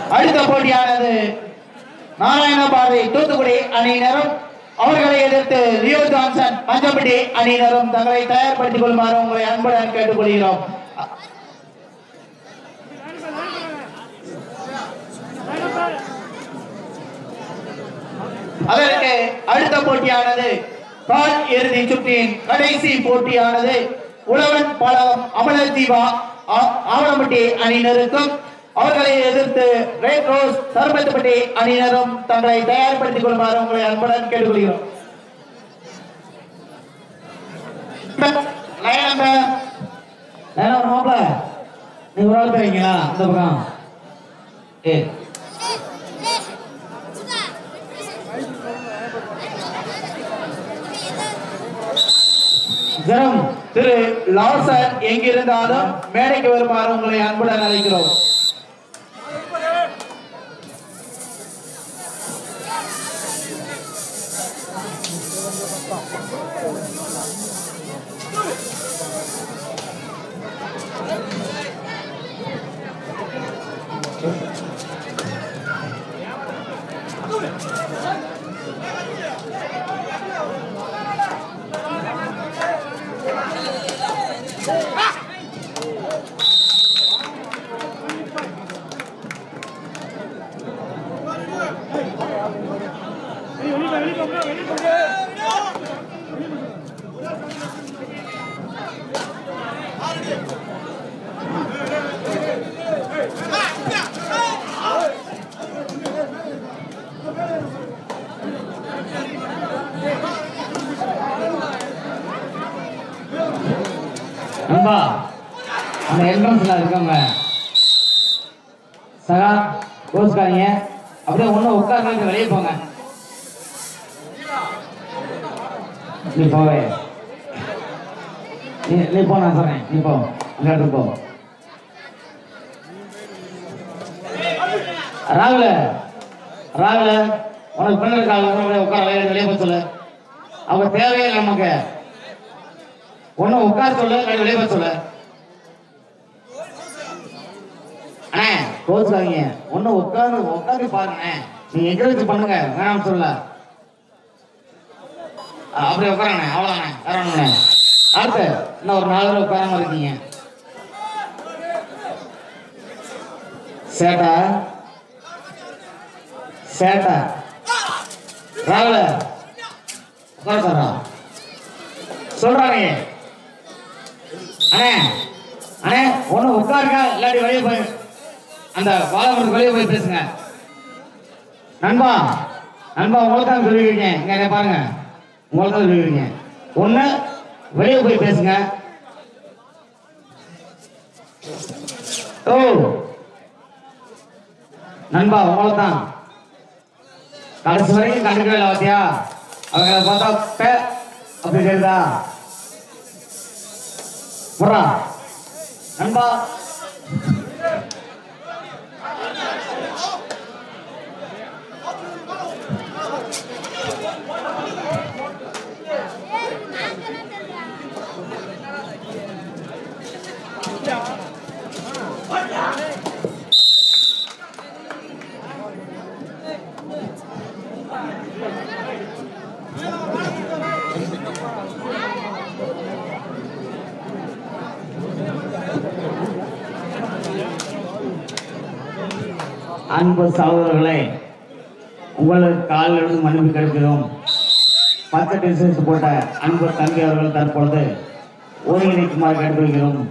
அடுத்த போட்டியானது நாராயணபாதை தூத்துக்குடி அணியினரும் அவர்களை எதிர்த்து ரியோ ஜான்சன் மஞ்சப்பட்டி அணியினரும் தங்களை தயார்படுத்திக் கொள்ளுமாறு உங்களை அன்புடன் கேட்டுக்கொள்கிறோம் அதற்கு அடுத்த போட்டியானது கால் இறுதி சுற்றின் கடைசி போட்டியானது உழவன் பழம் அமலர் தீபா ஆ- ஆவணப்பட்டி அணியினருக்கும் அவர்களை எதிர்த்து ரெட் ரோஸ் சர்பத்துப்பட்டி அணியினரும் தங்களை தயார்படுத்திக் கொள்ளுமாறு உங்களை அன்புடன் கேட்டுக்கொள்கிறோம் லைன் நம்பர் வேற ஒரு மாப்பிள நீ ஒரு ஆள் போறீங்களா அந்த பக்கம் ஏ ஜரம் திரு லாசன் எங்கிருந்தாலும் மேடைக்கு வருமாறு உங்களை அன்புடன் அழைக்கிறோம் நண்பா அந்த என்ட்ரன்ஸ்ல இருக்கவங்க சகா கோச்சுக்காதீங்க அப்படியே ஒண்ணு உட்கார்ந்து வெளியே போங்க நீ போவே நீ நீ போ நான் சொல்றேன் நீ போ அந்த இடத்துக்கு போ ராகுல ராகுல உனக்கு பெண்ணு இருக்காங்க உட்கார வெளியே போக சொல்லு அவங்க தேவையே இல்லை நமக்கு ஒண்ணு உட்கார சொல்லு இல்லை வெளியே போக சொல்லு அண்ணே கோச்சுக்காதீங்க ஒண்ணு உட்காந்து உட்காந்து பாருங்க நீங்க என்கரேஜ் பண்ணுங்க வேணாம்னு சொல்லல அஹ் அப்படியே உட்காரண்ணே அவ்வளோண்ணே வேற ஒண்ணுண்ணே அடுத்து இன்னும் ஒரு நாலு பேர் உட்காராம இருக்கீங்க சேட்டா சேட்டா ராகுல உட்கார சொல்றா சொல்றாங்க அண்ணே அண்ணே ஒண்ணு உட்காருங்க இல்லாட்டி வெளியே போய் அந்த வாழமரத்துக்கு வெளியே போய் பேசுங்க நண்பா நண்பா உங்களுக்கு தான் சொல்லியிருக்கீங்க இங்க என்னை பாருங்க உங்களுக்கு தான் சொல்லியிருக்கீங்க ஒண்ணு வெளியே போய் பேசுங்க ஓ நண்பா உங்களுக்கு தான் கடைசி வரைக்கும் கண்டுக்கவே இல்லை பாத்தியா அவங்க பார்த்தா பே அப்படி தெரியுதா போடுறா நண்பா அன்பு சகோதரர்களே உங்களுக்கு காலிலிருந்து மன்னிப்பு கிடைக்கிறோம் பத்து டிசைன்ஸ் போட்ட அன்பு தம்பி அவர்கள் தற்பொழுது ஒருங்கிணைக்குமாறு கேட்டுக்கொள்கிறோம்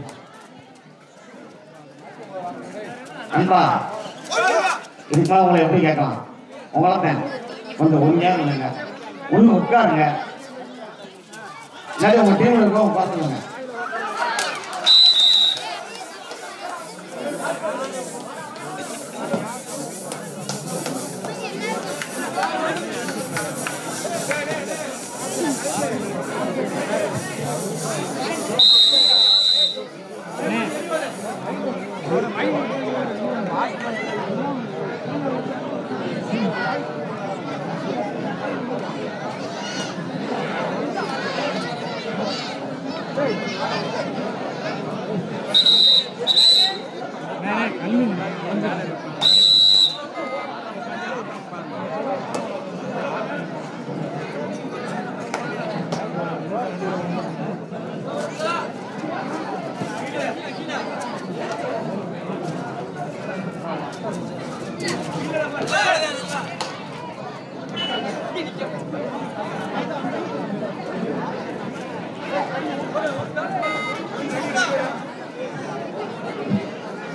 அன்பா இதுக்கு மேல உங்களை எப்படி கேட்கலாம் உங்களை தான் கொஞ்சம் உண்மையாக இல்லைங்க ஒன்று உட்காருங்க இல்லாட்டி உங்க டீம்ல இருக்கோம் பார்த்துக்கோங்க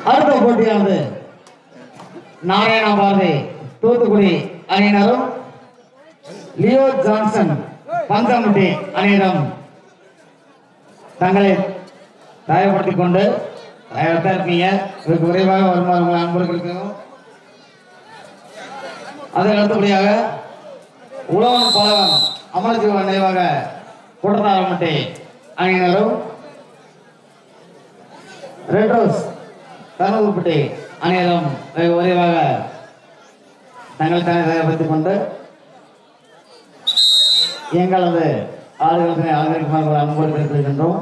அடுத்த போட்டியானது நாராயண பாரதி தூத்துக்குடி அணியினரும் லியோ ஜான்சன் பஞ்சமுட்டி அணியிடம் தங்களை தயார்படுத்திக் கொண்டு தயார்தான் இருக்கீங்க இதுக்கு விரைவாக வருமாறு உங்களை அன்பர்களுக்கும் அதற்கு அடுத்தபடியாக உழவன் பழகம் அமரஜீவன் நினைவாக கூட்டத்தாரம்பட்டி அணியினரும் ரெட் ரோஸ் கருவப்பட்டி அணியினரும் வெகு விரைவாக தங்கள் தன்னை தயார்படுத்திக் கொண்டு எங்களது ஆளுநர்களை அலங்கரிக்குமாறு அன்போடு கேட்டுக்கொள்கின்றோம்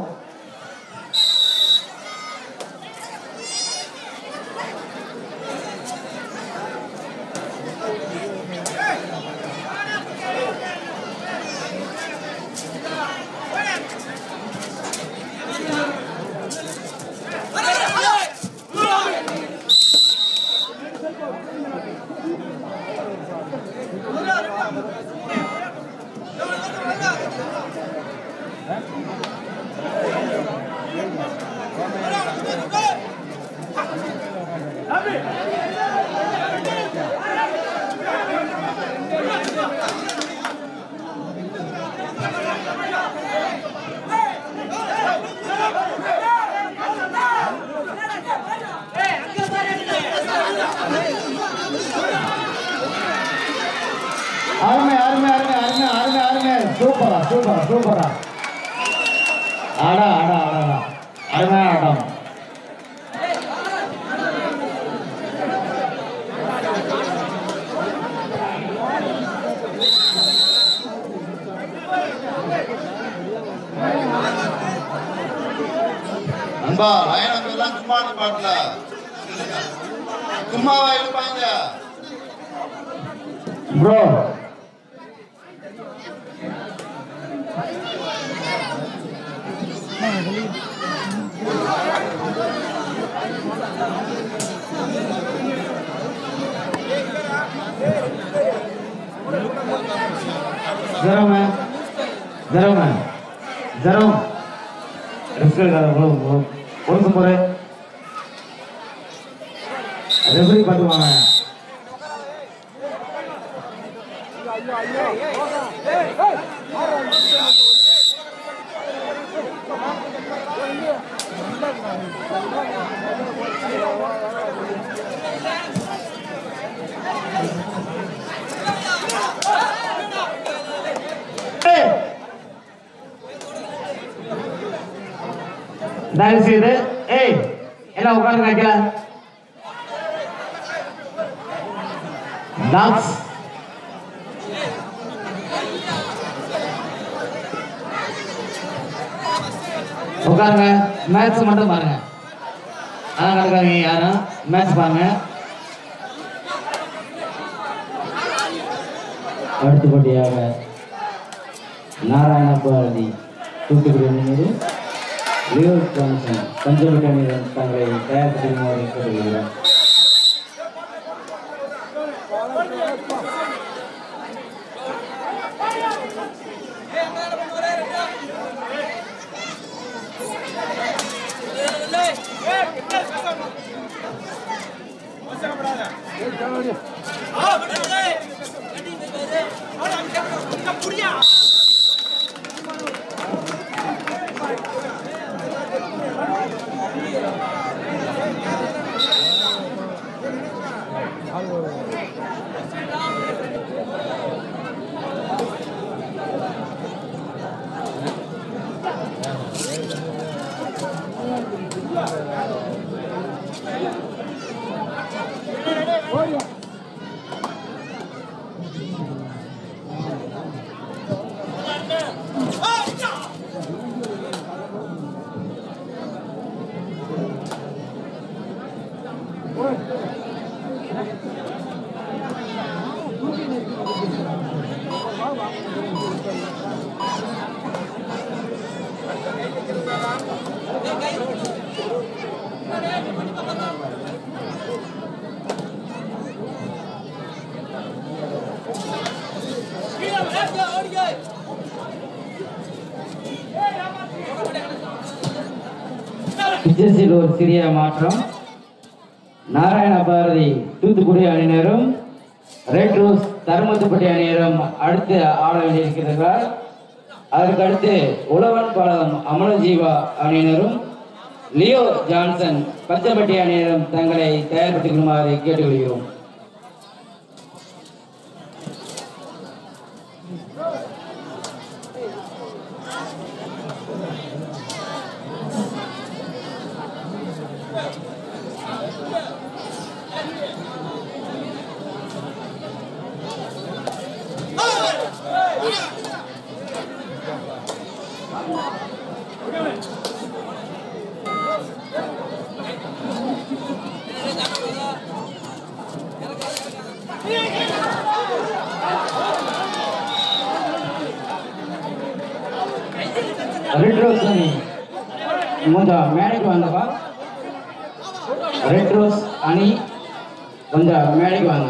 அருமை அருமை அருமை அருமை அருமை அருமை சூப்பரா சூப்பரா சூப்பரா ஆடா ஆடா ஆடா அருமையான ஆட்டம் அன்பா எல்லாம் சும்மா பாட்டுல சும்மாவா இருப்பாங்க ப்ரோ ஜரம் ஜரம் ஜரம் ஒழுங்கு முறை ரெஃபரி பார்த்துவாங்க ஏய். தயவு செய்து ஏய் எல்லாம் உட்காந்து வைக்கல டாக்ஸ் உட்காருங்க மேட்ச் மட்டும் பாருங்க அதான் கிடக்காதீங்க யாரும் மேட்ச் பாருங்க அடுத்தபடியாக நாராயண பாரதி தூத்துக்குடி அணியினர் லியோ ஜான்சன் பஞ்சவட்டி அணியினர் தங்களை தயார் செய்யுமாறு கேட்டுக்கொள்கிறோம் பிச்சர்ஸில் ஒரு சிறிய மாற்றம் நாராயண பாரதி தூத்துக்குடி அணியினரும் ரெட் ரோஸ் தருமத்துப்பட்டி அணியினரும் அடுத்து ஆட வேண்டியிருக்கிறார்கள் அதற்கு அடுத்து உழவன் பாலம் அமலஜீவா அணியினரும் லியோ ஜான்சன் பச்சப்பட்டி அணியினரும் தங்களை தயார்படுத்திக் கொள்ளுமாறு கேட்டுக்கொள்கிறோம் ரெட் ரோஸ் அணி கொஞ்சம் மேடைக்கு வாங்கப்பா ரெட் ரோஸ் அணி கொஞ்சம் மேடைக்கு வாங்க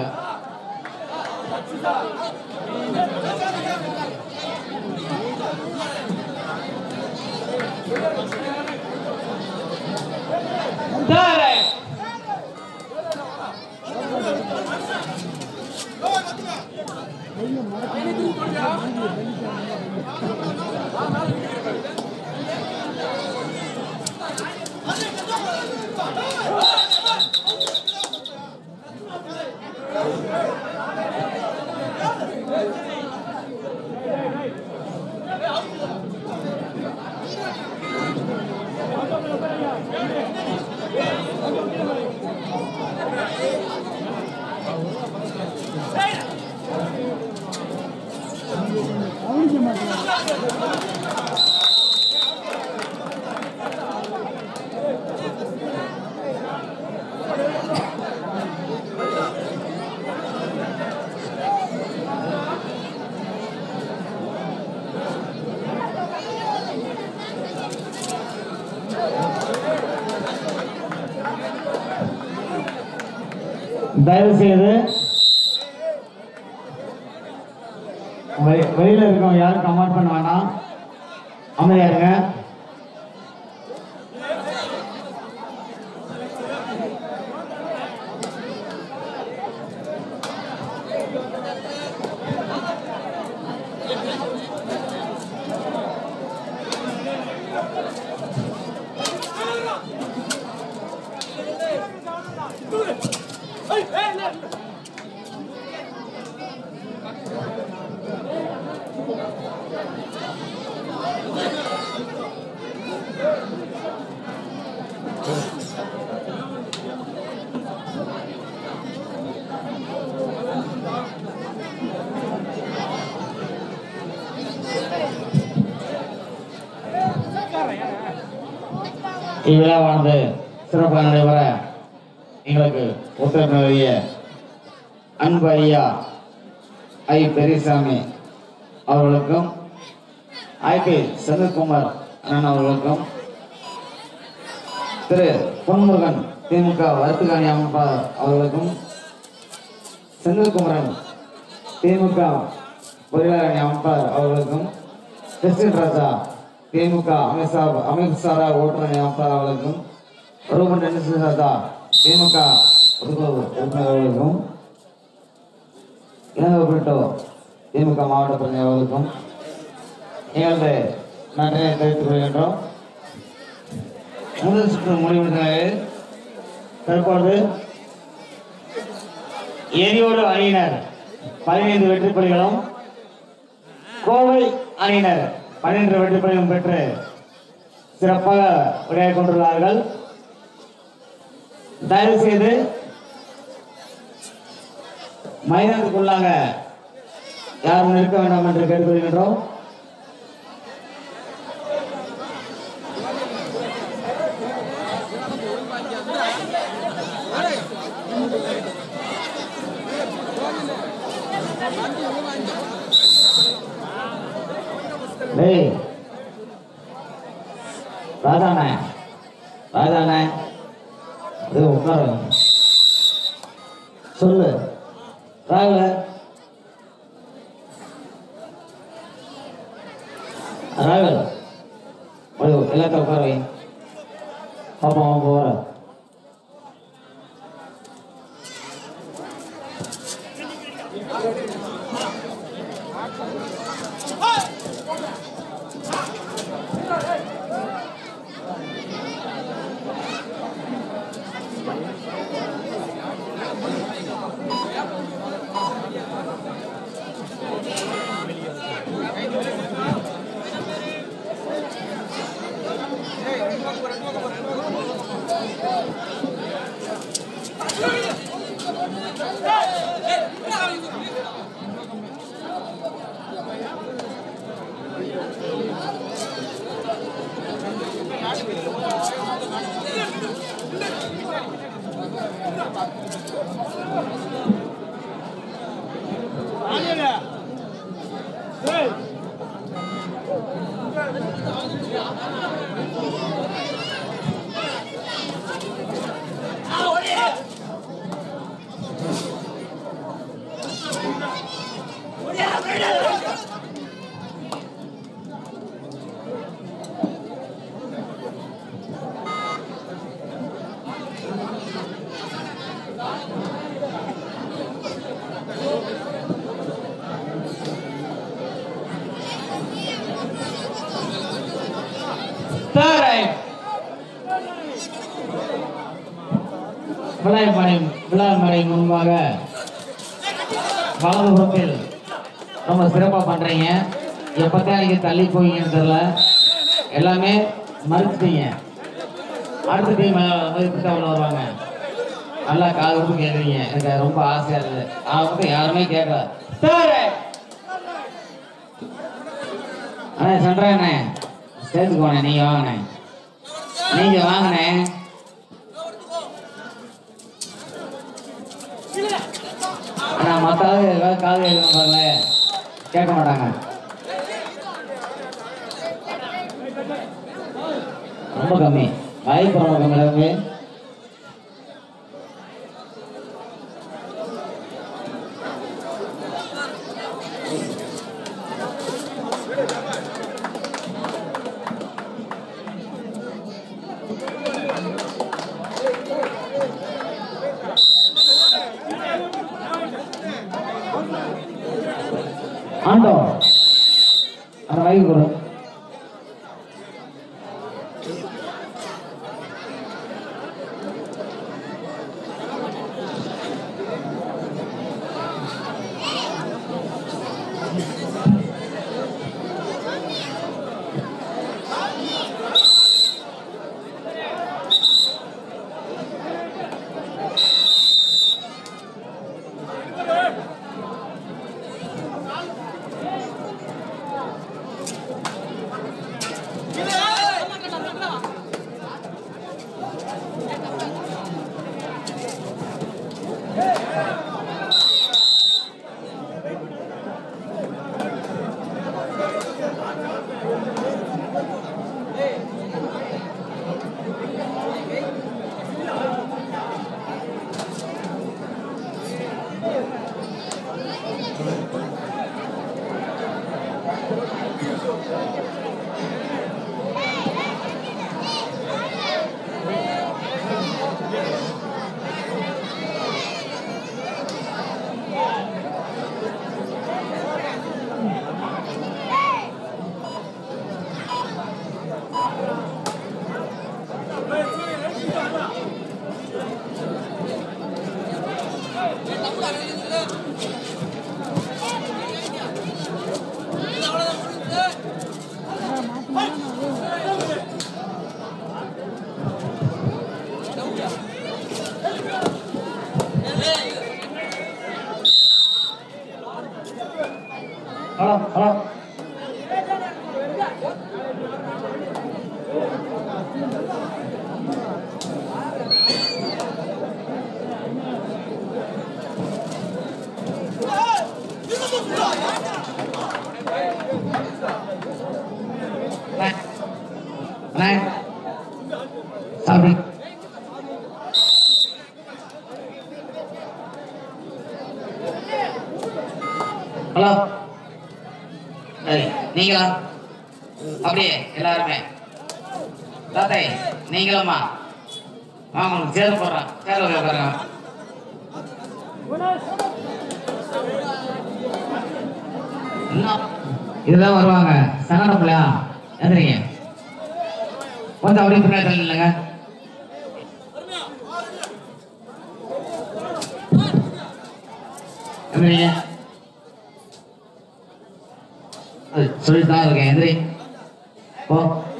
தயவு செய்து வெ- வெளியில இருக்கவங்க யாரும் கமெண்ட் பண்ண வேணாம் அமைதியா இருங்க இவ்விழாவானது சிறப்பாக நடைபெற எங்களுக்கு ஒத்துழைப்பிய அன்பு ஐயா ஐ பெரியசாமி அவர்களுக்கும் ஐ பி செந்தில்குமார் அண்ணன் அவர்களுக்கும் திரு பொன்முருகன் திமுக வர்த்தகாணி அமைப்பாளர் அவர்களுக்கும் செந்தில்குமரன் திமுக பொறியாளர் அமைப்பாளர் அவர்களுக்கும் கிறிஸ்டின் ராஜா திமுக அமைச்சா அமைச்சாரா ஓட்டுநர் அமைப்பாளர் அவர்களுக்கும் ரூபன் டென்னிஸ் ராஜா திமுக பொதுக்குழு உறுப்பினர் அவர்களுக்கும் இளங்கோ பிரிட்டோ திமுக மாவட்ட பிரதிநிதி அவர்களுக்கும் எங்களது நன்றியை தெரிவித்துக் கொள்கின்றோம் முதல் சுற்று முடிவுகளை தற்பொழுது எரியோடு அணியினர் பதினைந்து வெற்றி புலிகளும் கோவை அணியினர் பன்னிரண்டு வெற்றி புலிகளும் பெற்று சிறப்பாக விளையாடி கொண்டுள்ளார்கள் தயவு செய்து மைதானத்துக்குள்ளாக யாரும் நிற்க வேண்டாம் என்று கேட்டுக்கொள்கின்றோம் டேய் ராதாண்ணே ராதாண்ணே அது உட்கார சொல்லு ராகுல ராகுல் ஒரு எல்லாத்தையும் உட்கார வை பாப்பா அவன் போகிற Third விளையாமடை விளையாமடை முன்பாக வலதுபுறத்தில் ரொம்ப சிறப்பாக பண்றீங்க எப்பத்தான் நீங்க தள்ளி போவீங்கன்னு தெரியல எல்லாமே மறுத்துட்டீங்க அடுத்த டீம் மதிப்பு தவளை வருவாங்க நல்லா காது கொடுத்து கேட்குறீங்க எனக்கு அது ரொம்ப ஆசையா இருக்குது அவங்க யாருமே கேட்கல Third. அண்ணே சொல்றேண்ணே ஸ்டேஜுக்கு போனேன் நீங்க வாங்கண்ணே நீங்க வாங்கண்ணே ஆனா மத்த ஆளு ஏதாவது காது கேட்கணும் பாருங்க கேட்க மாட்டாங்க ரொம்ப கம்மி வாய்ப்பு ரொம்ப கம்மி அளவுக்கு ஆண்டோ அந்த வாய்ப்பு கொடு ஹலோ ஹலோ அண்ணே சாப்பிடு ஹலோ சரி நீங்களா அப்படியே எல்லாருமே தாத்தை நீங்களும்மா வாங்க உங்களுக்கு சேர் போடுறேன் சேர் உட்காருங்க இதெல்லாம் வருவாங்க சங்கடம் இல்லையா எந்திரிங்க கொஞ்சம் அப்படியே பின்னாடி தள்ளி இல்லைங்க எந்திரிங்க அது சொல்லிட்டு தான் இருக்கேன் எந்திரி போ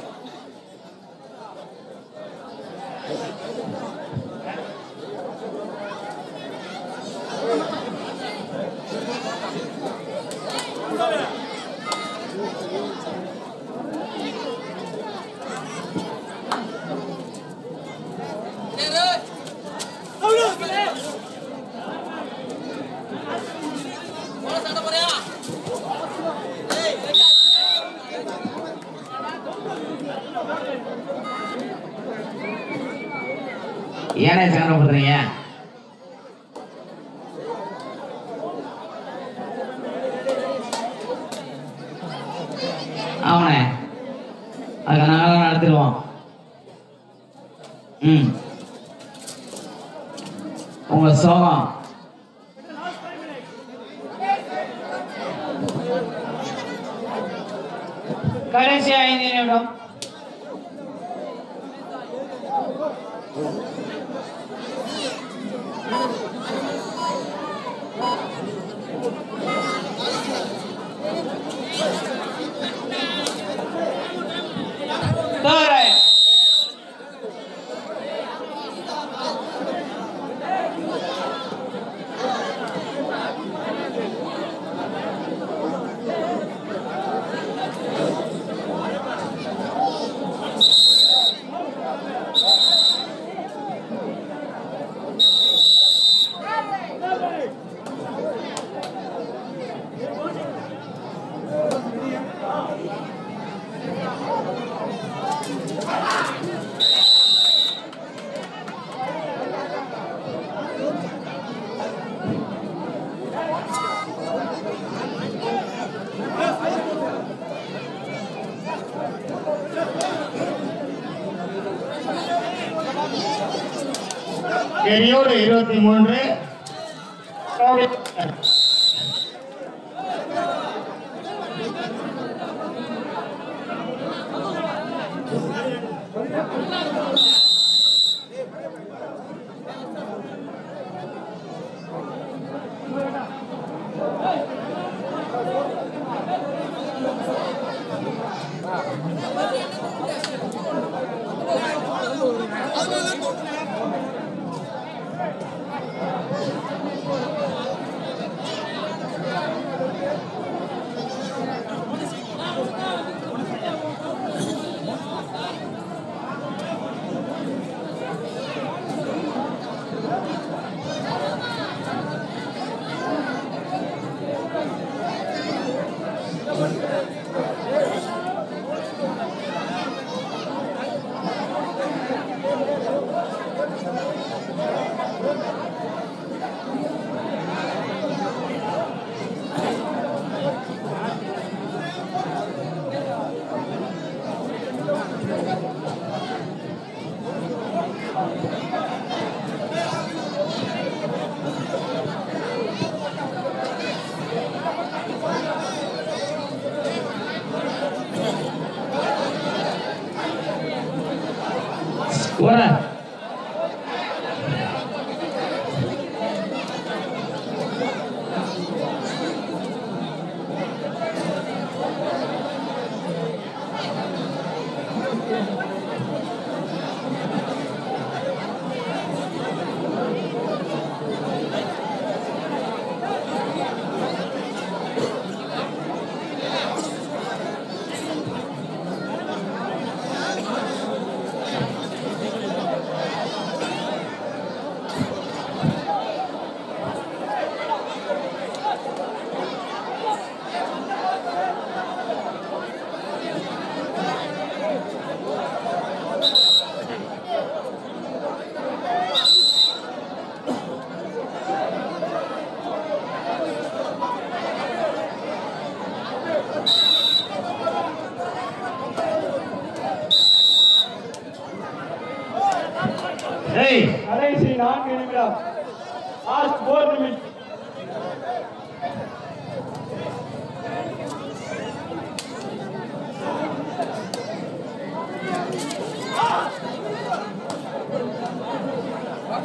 ஏனே சங்கடப்படுத்துறீங்க அவனே அதுக்கு நாங்களாம் நடத்திடுவோம் ம் உங்க சோகம் கடைசி ஐந்து நிமிடம் தோராயம் எரியோடு இருபத்தி மூன்று வர ஏய் கடைசி நான்கு நிமிடம் லாஸ்ட் போர் நிமிடம்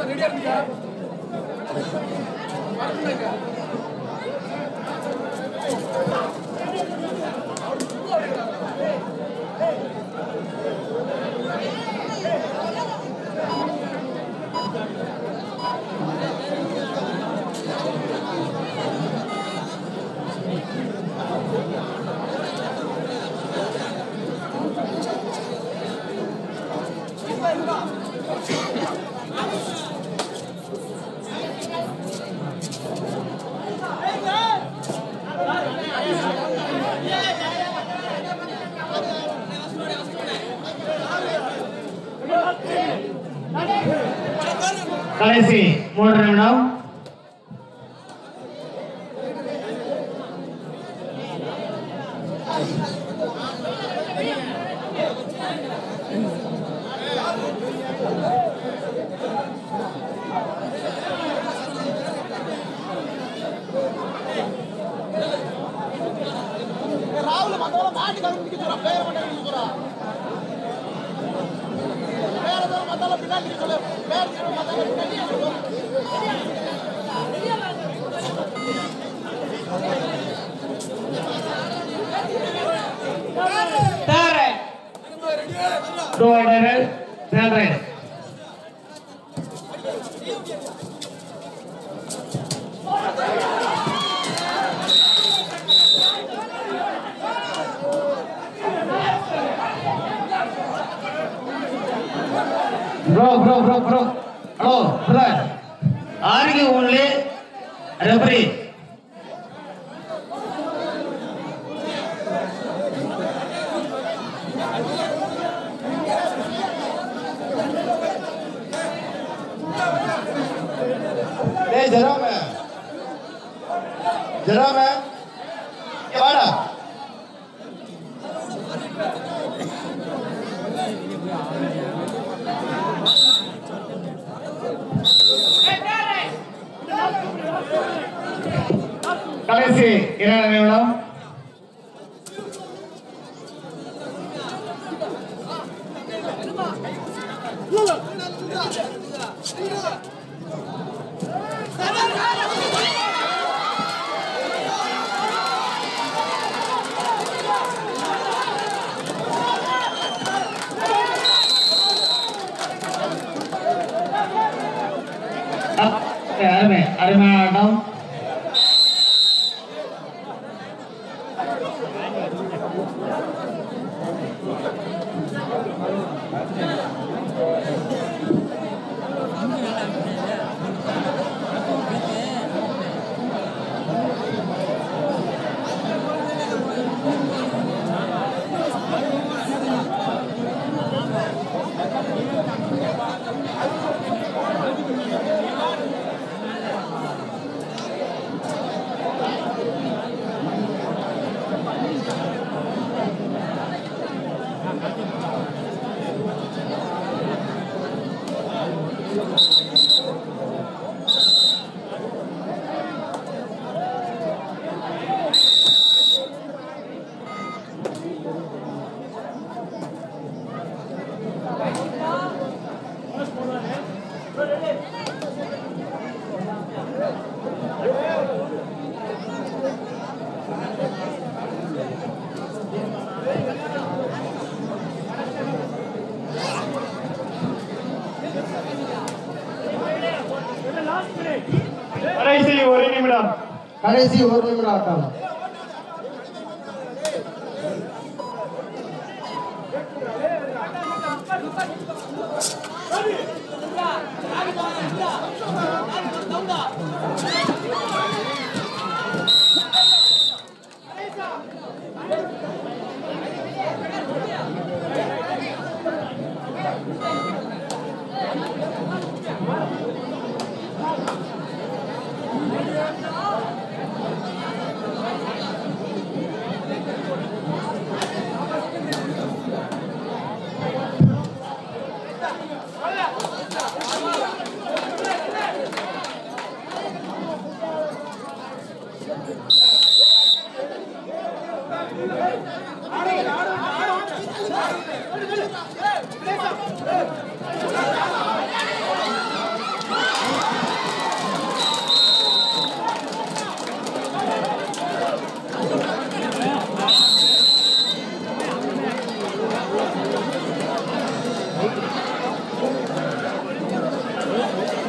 கடைசி மூன்று நிமிடம் ராகுல மத்தவங்கள மாட்டி கண்டுபிடிக்க சொல்றா பேர மாட்டேன் சொல்றா பேர தவிர மத்தால பின்னாடி நிக்க சொல்லு பேர தவிர மத்தால பின்னாடி நிக்க சொல்லு two hundred third right bro bro bro bro hello brother argue only referee டேய் ஜெராம ஜெராம இங்க வாடா கடைசி இரண்டு நிமிடம் அருமை அருமையான ஆட்டம் கடைசி ஒரு நிமிடம் கடைசி ஒரு நிமிடம் ஆட்டம்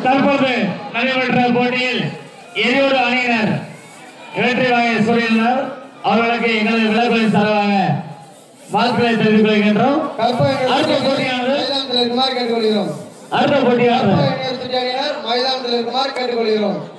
தற்போது நடைபெற்ற போட்டியில் எரியோடு அணியினர் வெற்றி வாங்கி சொல்லியிருந்தார் அவர்களுக்கு எங்களது விழாக்களின் சார்பாக வாழ்த்துக்களை தெரிவித்துக் கொள்கின்றோம் அடுத்த போட்டியானது மைதானத்தில் இருக்குமாறு கேட்டுக்கொள்கிறோம் அடுத்த போட்டியானது மைதானத்தில் இருக்குமாறு கேட்டுக்கொள்கிறோம்